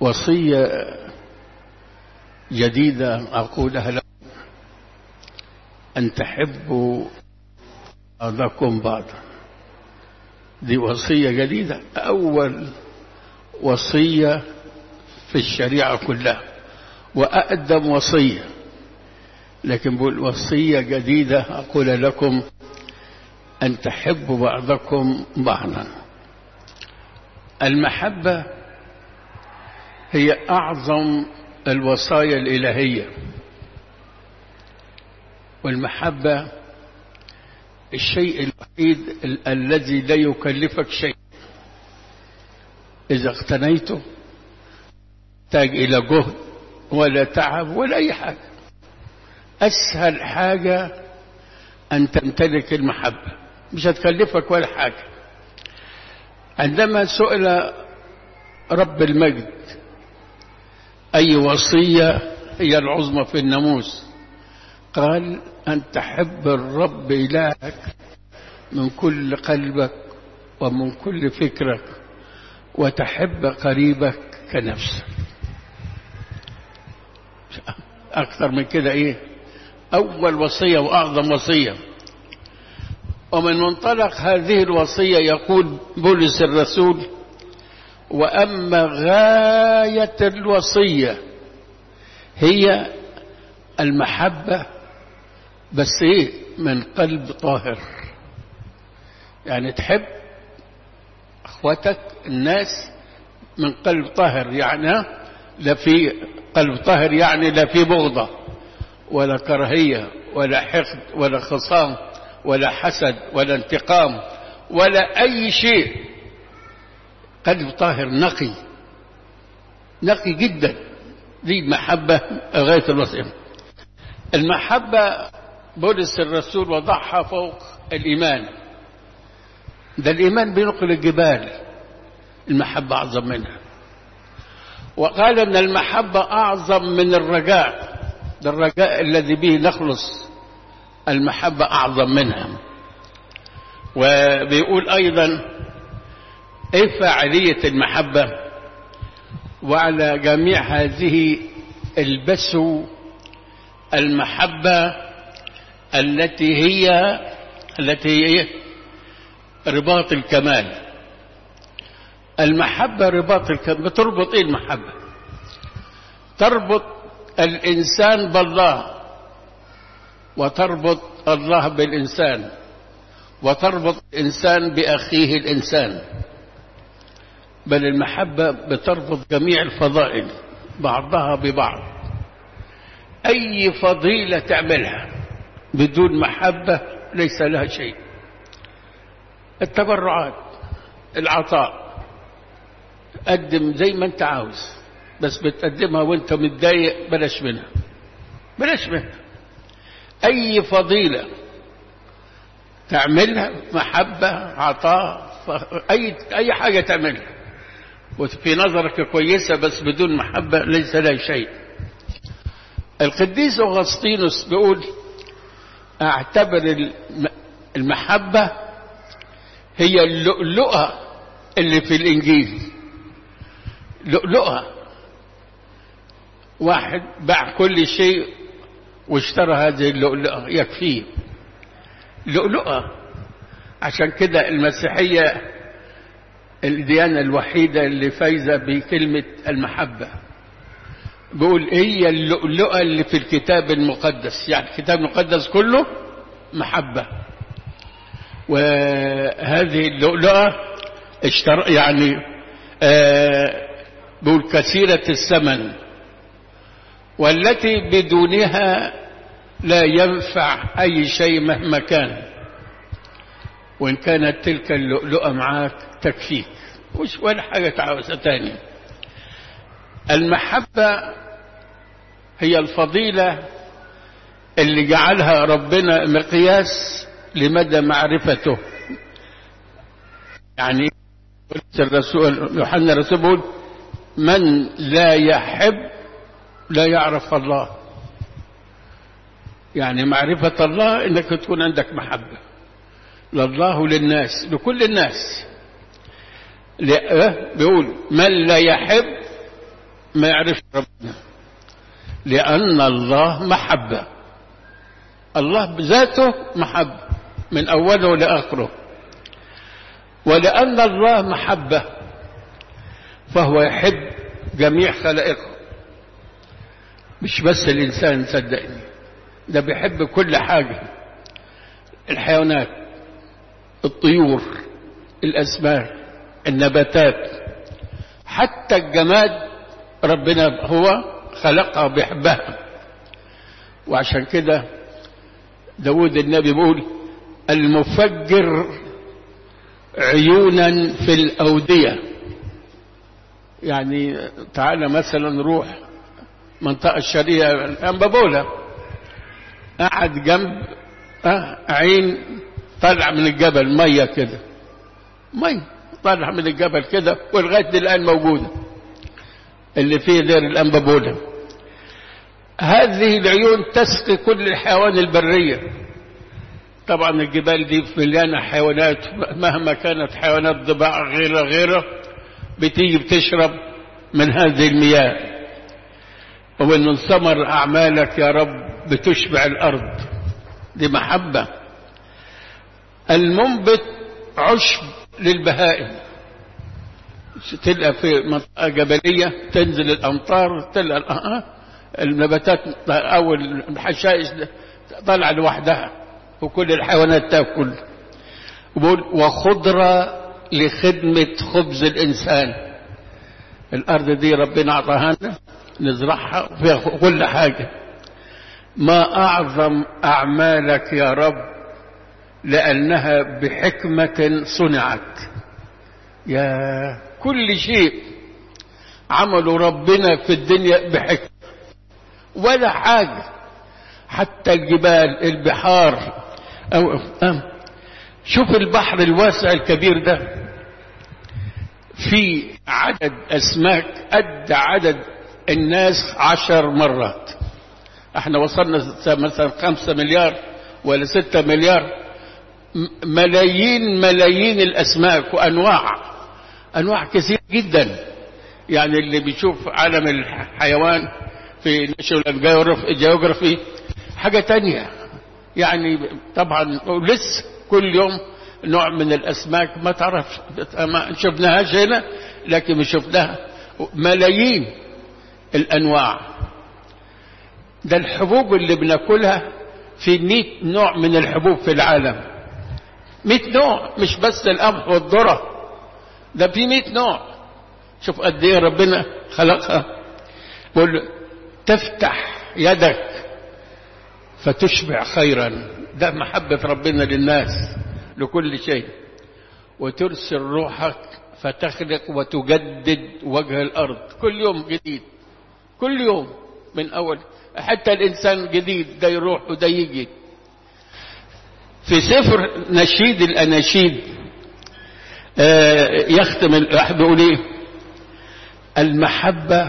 وصية جديدة أقولها لكم أن تحبوا بعضكم بعضا دي وصية جديدة أول وصية في الشريعة كلها وأقدم وصية لكن بقول وصية جديدة أقول لكم أن تحبوا بعضكم بعضا المحبة هي أعظم الوصايا الإلهية والمحبة الشيء الوحيد ال الذي لا يكلفك شيء إذا اقتنيته تحتاج إلى جهد ولا تعب ولا أي حاجة أسهل حاجة أن تمتلك المحبة مش هتكلفك ولا حاجة عندما سئل رب المجد أي وصية هي العظمى في الناموس قال أن تحب الرب إلهك من كل قلبك ومن كل فكرك وتحب قريبك كنفسك أكثر من كده إيه أول وصية وأعظم وصية ومن منطلق هذه الوصية يقول بولس الرسول وأما غاية الوصية هي المحبة بس إيه من قلب طاهر يعني تحب أخوتك الناس من قلب طاهر يعني لا في قلب طاهر يعني لا في بغضة ولا كراهية ولا حقد ولا خصام ولا حسد ولا انتقام ولا أي شيء قلب طاهر نقي نقي جدا دي المحبة غاية الوصية المحبة بولس الرسول وضعها فوق الإيمان ده الإيمان بينقل الجبال المحبة أعظم منها وقال أن المحبة أعظم من الرجاء ده الرجاء الذي به نخلص المحبة أعظم منها وبيقول أيضا إيه فاعلية المحبة وعلى جميع هذه البسوا المحبة التي هي التي هي رباط الكمال المحبة رباط الكمال بتربط ايه المحبة تربط الإنسان بالله وتربط الله بالإنسان وتربط الإنسان بأخيه الإنسان بل المحبة بتربط جميع الفضائل بعضها ببعض أي فضيلة تعملها بدون محبة ليس لها شيء التبرعات العطاء قدم زي ما انت عاوز بس بتقدمها وانت متضايق بلاش منها بلاش منها اي فضيلة تعملها محبة عطاء اي اي حاجة تعملها وفي نظرك كويسة بس بدون محبة ليس لها شيء القديس أغسطينوس بيقول اعتبر المحبة هي اللؤلؤة اللي في الإنجيل لؤلؤة واحد باع كل شيء واشترى هذه اللؤلؤة يكفيه لؤلؤة عشان كده المسيحية الديانة الوحيدة اللي فايزة بكلمة المحبة بيقول هي اللؤلؤة اللي في الكتاب المقدس يعني الكتاب المقدس كله محبة وهذه اللؤلؤة اشتر يعني آه بيقول كثيرة الثمن والتي بدونها لا ينفع أي شيء مهما كان وإن كانت تلك اللؤلؤة معاك تكفيك مش ولا حاجة تعوزها تاني المحبة هي الفضيلة اللي جعلها ربنا مقياس لمدى معرفته يعني الرسول يوحنا الرسول بيقول من لا يحب لا يعرف الله يعني معرفة الله انك تكون عندك محبة لله للناس لكل الناس بيقول من لا يحب ما يعرفش ربنا لأن الله محبة الله بذاته محبة من أوله لآخره ولأن الله محبة فهو يحب جميع خلائقه مش بس الإنسان صدقني ده بيحب كل حاجة الحيوانات الطيور الأسماك النباتات حتى الجماد ربنا هو خلقها بيحبها وعشان كده داود النبي بيقول المفجر عيونا في الأودية يعني تعالى مثلا نروح منطقة الشرقية أنبابولا قعد جنب أه عين طلع من الجبل مية كده مية طلع من الجبل كده ولغاية الآن موجودة اللي فيه دير الأنبابولا هذه العيون تسقي كل الحيوان البرية طبعا الجبال دي مليانة حيوانات مهما كانت حيوانات ضباع غيره غيره بتيجي بتشرب من هذه المياه ومن ثمر أعمالك يا رب بتشبع الأرض دي محبة المنبت عشب للبهائم تلقى في منطقة جبلية تنزل الأمطار تلقى النباتات أو الحشائش طالعة لوحدها وكل الحيوانات تأكل وبقول وخضرة لخدمة خبز الإنسان الأرض دي ربنا أعطاها لنا نزرعها فيها كل حاجة ما أعظم أعمالك يا رب لأنها بحكمة صنعت يا كل شيء عمله ربنا في الدنيا بحكمة ولا حاجة حتى الجبال البحار أو أم شوف البحر الواسع الكبير ده في عدد أسماك قد عدد الناس عشر مرات احنا وصلنا مثلا خمسة مليار ولا ستة مليار ملايين ملايين الأسماك وأنواع أنواع كثير جدا يعني اللي بيشوف عالم الحيوان في ناشونال جيوغرافي حاجة تانية يعني طبعا لسه كل يوم نوع من الأسماك ما تعرفش ما شفناهاش هنا لكن شفناها ملايين الأنواع ده الحبوب اللي بناكلها في 100 نوع من الحبوب في العالم 100 نوع مش بس القمح والذرة ده في 100 نوع شوف قد ايه ربنا خلقها بقول تفتح يدك فتشبع خيرا ده محبة ربنا للناس لكل شيء وترسل روحك فتخلق وتجدد وجه الأرض كل يوم جديد كل يوم من أول حتى الإنسان جديد ده يروح وده يجي في سفر نشيد الأناشيد آه يختم الواحد يقول ايه المحبة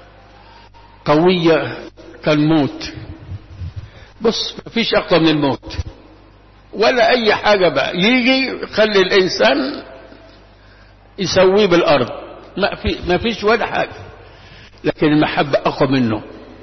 قوية كالموت بص مفيش أقوى من الموت ولا أي حاجة بقى يجي يخلي الإنسان يسويه بالأرض ما, في ما فيش ولا حاجة لكن المحبة أقوى منه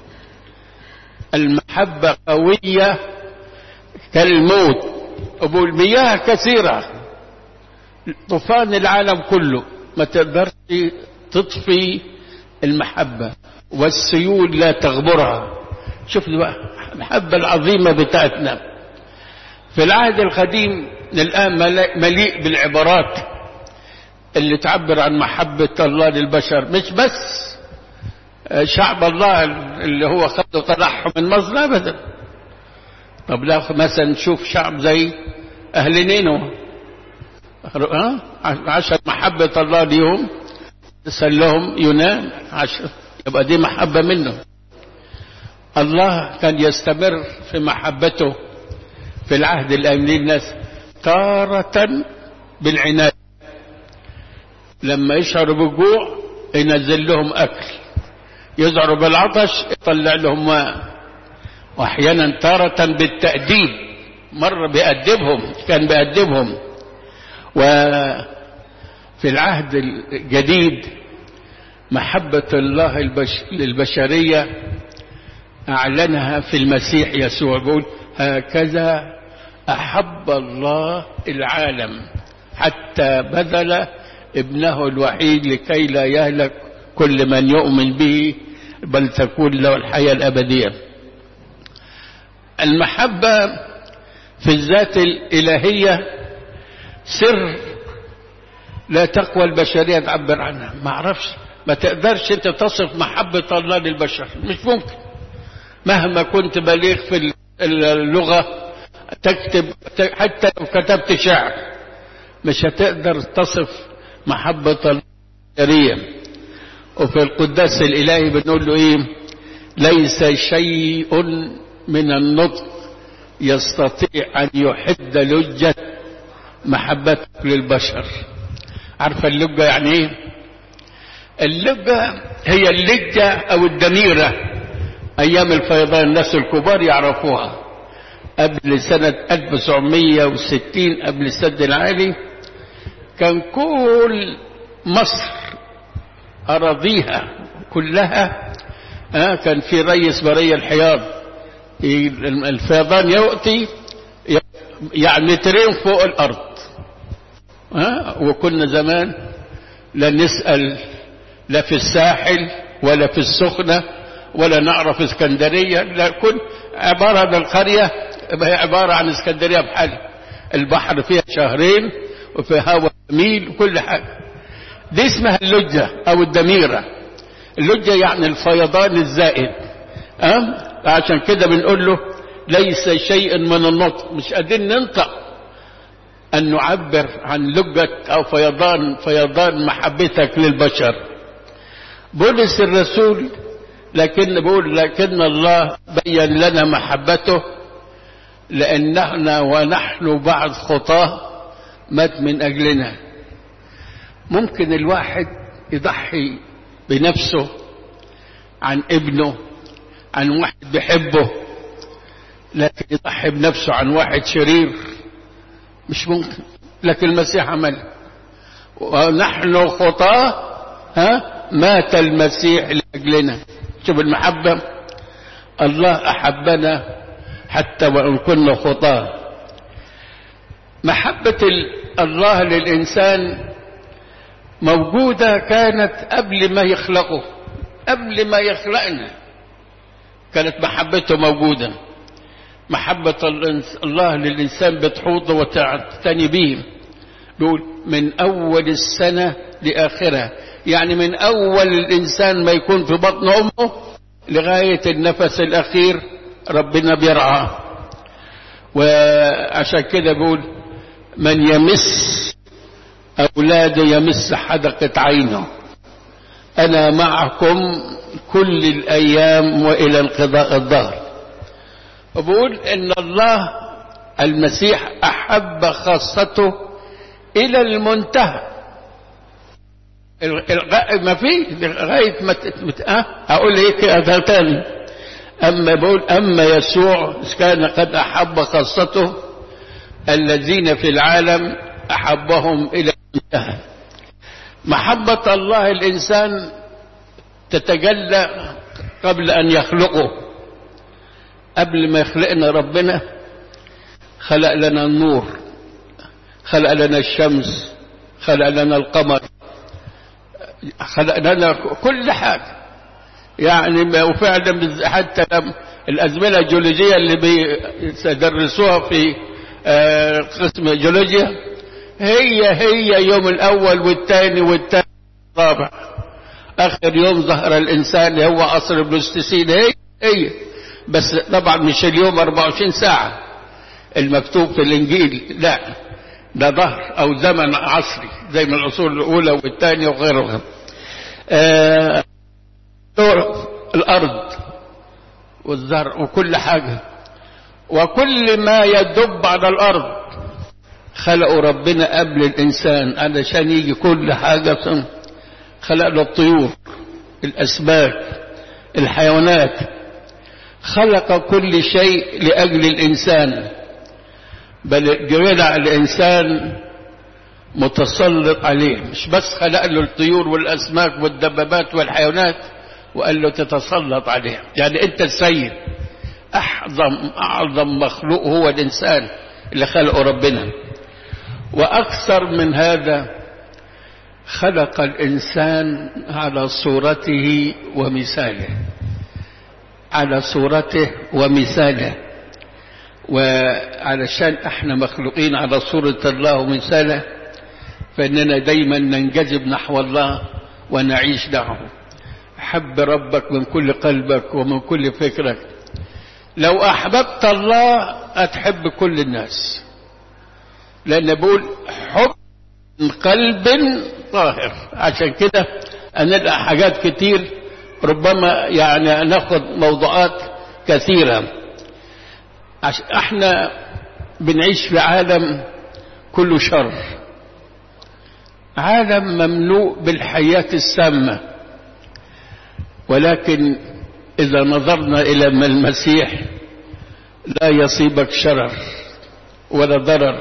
المحبة قوية كالموت أبو المياه كثيرة طوفان العالم كله ما تقدرش تطفي المحبة والسيول لا تغبرها شوف بقى المحبة العظيمة بتاعتنا في العهد القديم الآن مليء بالعبارات اللي تعبر عن محبة الله للبشر مش بس شعب الله اللي هو خده طلعهم من مصر أبدا طب لا مثلا نشوف شعب زي أهل نينوى أه؟ عشان محبة الله ليهم ارسل لهم يونان عشان يبقى دي محبة منه الله كان يستمر في محبته في العهد الأمين للناس تارة بالعناية لما يشعروا بالجوع ينزل لهم أكل يشعروا بالعطش يطلع لهم ماء وأحيانا تارة بالتأديب مرة بيأدبهم كان بيأدبهم وفي العهد الجديد محبة الله البش... للبشرية أعلنها في المسيح يسوع يقول هكذا أحب الله العالم حتى بذل ابنه الوحيد لكي لا يهلك كل من يؤمن به بل تكون له الحياة الأبدية المحبة في الذات الإلهية سر لا تقوى البشرية تعبر عنها ما أعرفش ما تقدرش أنت تصف محبة الله للبشر مش ممكن مهما كنت بليغ في اللغة تكتب حتى لو كتبت شعر مش هتقدر تصف محبة البشرية وفي القداس الإلهي بنقول له إيه ليس شيء من النطق يستطيع أن يحد لجة محبتك للبشر عارفة اللجة يعني إيه اللجة هي اللجة أو الدميرة أيام الفيضان الناس الكبار يعرفوها قبل سنة 1960 قبل السد العالي كان كل مصر أراضيها كلها آه كان في رئيس برية الحياض الفيضان يؤتي يعني مترين فوق الأرض آه وكنا زمان لا نسأل لا في الساحل ولا في السخنة ولا نعرف اسكندرية لا كل عبارة عن القرية هي عبارة عن اسكندرية بحالها البحر فيها شهرين وفي هواء جميل وكل حاجة دي اسمها اللجة أو الدميرة اللجة يعني الفيضان الزائد أه؟ عشان كده بنقول له ليس شيء من النطق مش قادرين ننطق أن نعبر عن لجة أو فيضان فيضان محبتك للبشر بولس الرسول لكن بقول لكن الله بين لنا محبته لأننا ونحن بعد خطاه مات من أجلنا ممكن الواحد يضحي بنفسه عن ابنه عن واحد بيحبه لكن يضحي بنفسه عن واحد شرير مش ممكن لكن المسيح عمل ونحن خطاه ها مات المسيح لأجلنا شوف المحبة الله أحبنا حتى وإن كنا خطاه محبة الله للإنسان موجودة كانت قبل ما يخلقه قبل ما يخلقنا كانت محبته موجودة محبة الله للإنسان بتحوطه وتعتني به بيقول من أول السنة لآخرها يعني من أول الإنسان ما يكون في بطن أمه لغاية النفس الأخير ربنا بيرعاه وعشان كده بيقول من يمس أولاده يمس حدقة عينه أنا معكم كل الأيام وإلى انقضاء الظهر وبقول إن الله المسيح أحب خاصته إلى المنتهى ما في لغاية ما أه؟ أقول هيك هذا تاني أما بقول أما يسوع كان قد أحب خاصته الذين في العالم أحبهم إلى المنتهى محبة الله الإنسان تتجلى قبل أن يخلقه قبل ما يخلقنا ربنا خلق لنا النور خلق لنا الشمس خلق لنا القمر خلق لنا كل حاجة يعني وفعلا حتى الأزمنة الجيولوجية اللي بيدرسوها في قسم جيولوجيا هي هي يوم الأول والثاني والثالث والرابع آخر يوم ظهر الإنسان اللي هو عصر البلاستيسين هي هي بس طبعا مش اليوم 24 ساعة المكتوب في الإنجيل لا ده ظهر أو زمن عصري زي من العصور الأولى والثانية وغيره وغيره آه الأرض والزرع وكل حاجة وكل ما يدب على الأرض خلقوا ربنا قبل الإنسان علشان يجي كل حاجة خلق له الطيور الأسماك الحيوانات خلق كل شيء لأجل الإنسان بل جعل الإنسان متسلط عليه مش بس خلق له الطيور والأسماك والدبابات والحيوانات وقال له تتسلط عليه يعني أنت السيد أعظم أعظم مخلوق هو الإنسان اللي خلقه ربنا وأكثر من هذا خلق الإنسان على صورته ومثاله على صورته ومثاله وعلشان احنا مخلوقين على صورة الله ومثاله فإننا دايما ننجذب نحو الله ونعيش معه حب ربك من كل قلبك ومن كل فكرك لو أحببت الله أتحب كل الناس لأن بقول حب من قلب طاهر عشان كده هنلقى حاجات كتير ربما يعني ناخد موضوعات كثيرة عشان احنا بنعيش في عالم كله شر عالم مملوء بالحياة السامة ولكن إذا نظرنا إلى ما المسيح لا يصيبك شرر ولا ضرر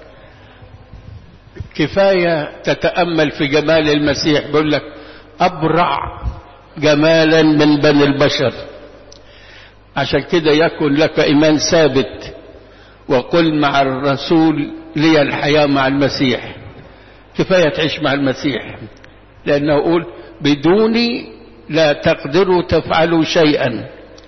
كفاية تتأمل في جمال المسيح بيقول لك أبرع جمالا من بني البشر عشان كده يكن لك إيمان ثابت وقل مع الرسول لي الحياة مع المسيح كفاية تعيش مع المسيح لأنه يقول بدوني لا تقدروا تفعلوا شيئا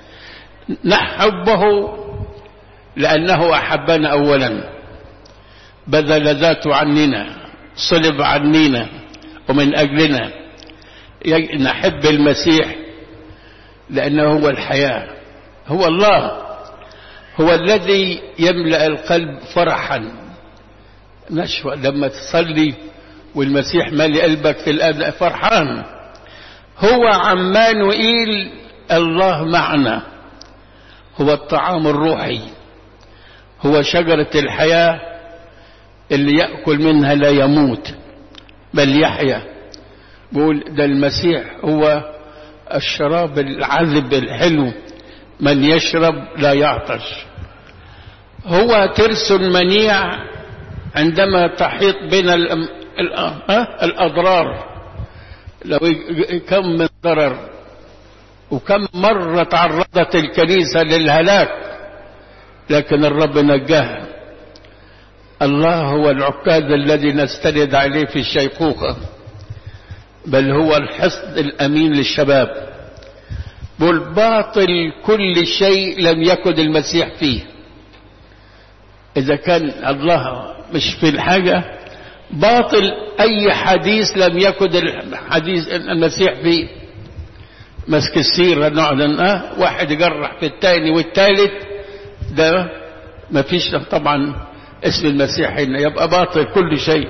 نحبه لأنه أحبنا أولا بذل ذاته عننا صلب عنينا ومن أجلنا نحب المسيح لأنه هو الحياة هو الله هو الذي يملأ القلب فرحا نشوى لما تصلي والمسيح مالي قلبك في الأداء فرحان هو عمانوئيل الله معنا هو الطعام الروحي هو شجرة الحياة اللي يأكل منها لا يموت بل يحيا بقول ده المسيح هو الشراب العذب الحلو من يشرب لا يعطش هو ترس منيع عندما تحيط بين الأضرار لو كم من ضرر وكم مرة تعرضت الكنيسة للهلاك لكن الرب نجاها الله هو العكاز الذي نستند عليه في الشيخوخة بل هو الحصن الأمين للشباب والباطل كل شيء لم يكن المسيح فيه إذا كان الله مش في الحاجة باطل أي حديث لم يكن الحديث المسيح فيه مسك السيرة نقعد اه واحد يجرح في الثاني والثالث ده ما فيش طبعا اسم المسيح هنا يبقى باطل كل شيء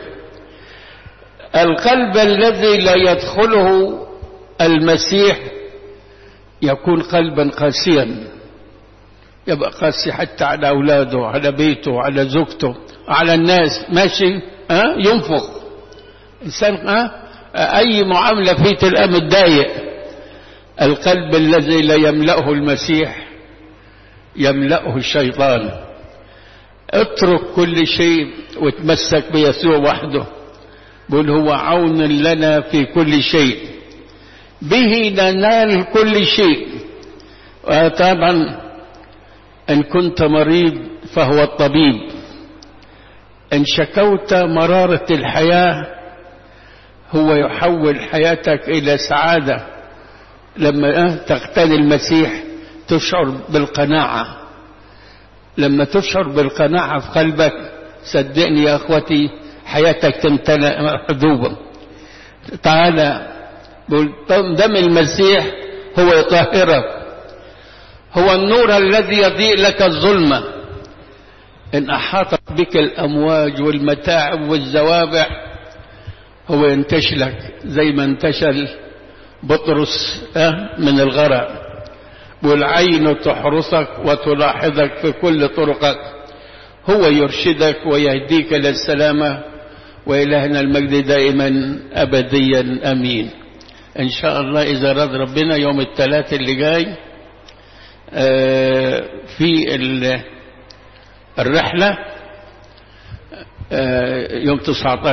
القلب الذي لا يدخله المسيح يكون قلبا قاسيا يبقى قاسي حتى على أولاده على بيته على زوجته على الناس ماشي أه؟ ينفخ إنسان أه؟ أي معاملة فيه تلقى متضايق القلب الذي لا يملأه المسيح يملأه الشيطان اترك كل شيء وتمسك بيسوع وحده بل هو عون لنا في كل شيء به ننال كل شيء وطبعا ان كنت مريض فهو الطبيب ان شكوت مرارة الحياة هو يحول حياتك الى سعادة لما تغتني المسيح تشعر بالقناعة لما تشعر بالقناعة في قلبك صدقني يا اخوتي حياتك تمتلئ حدوبا تعالى دم المسيح هو يطهرك هو النور الذي يضيء لك الظلمة إن أحاطت بك الأمواج والمتاعب والزوابع هو ينتشلك زي ما انتشل بطرس من الغرق والعين تحرسك وتلاحظك في كل طرقك هو يرشدك ويهديك للسلامة وإلهنا المجد دائما أبديا أمين إن شاء الله إذا رد ربنا يوم الثلاث اللي جاي في الرحلة يوم 19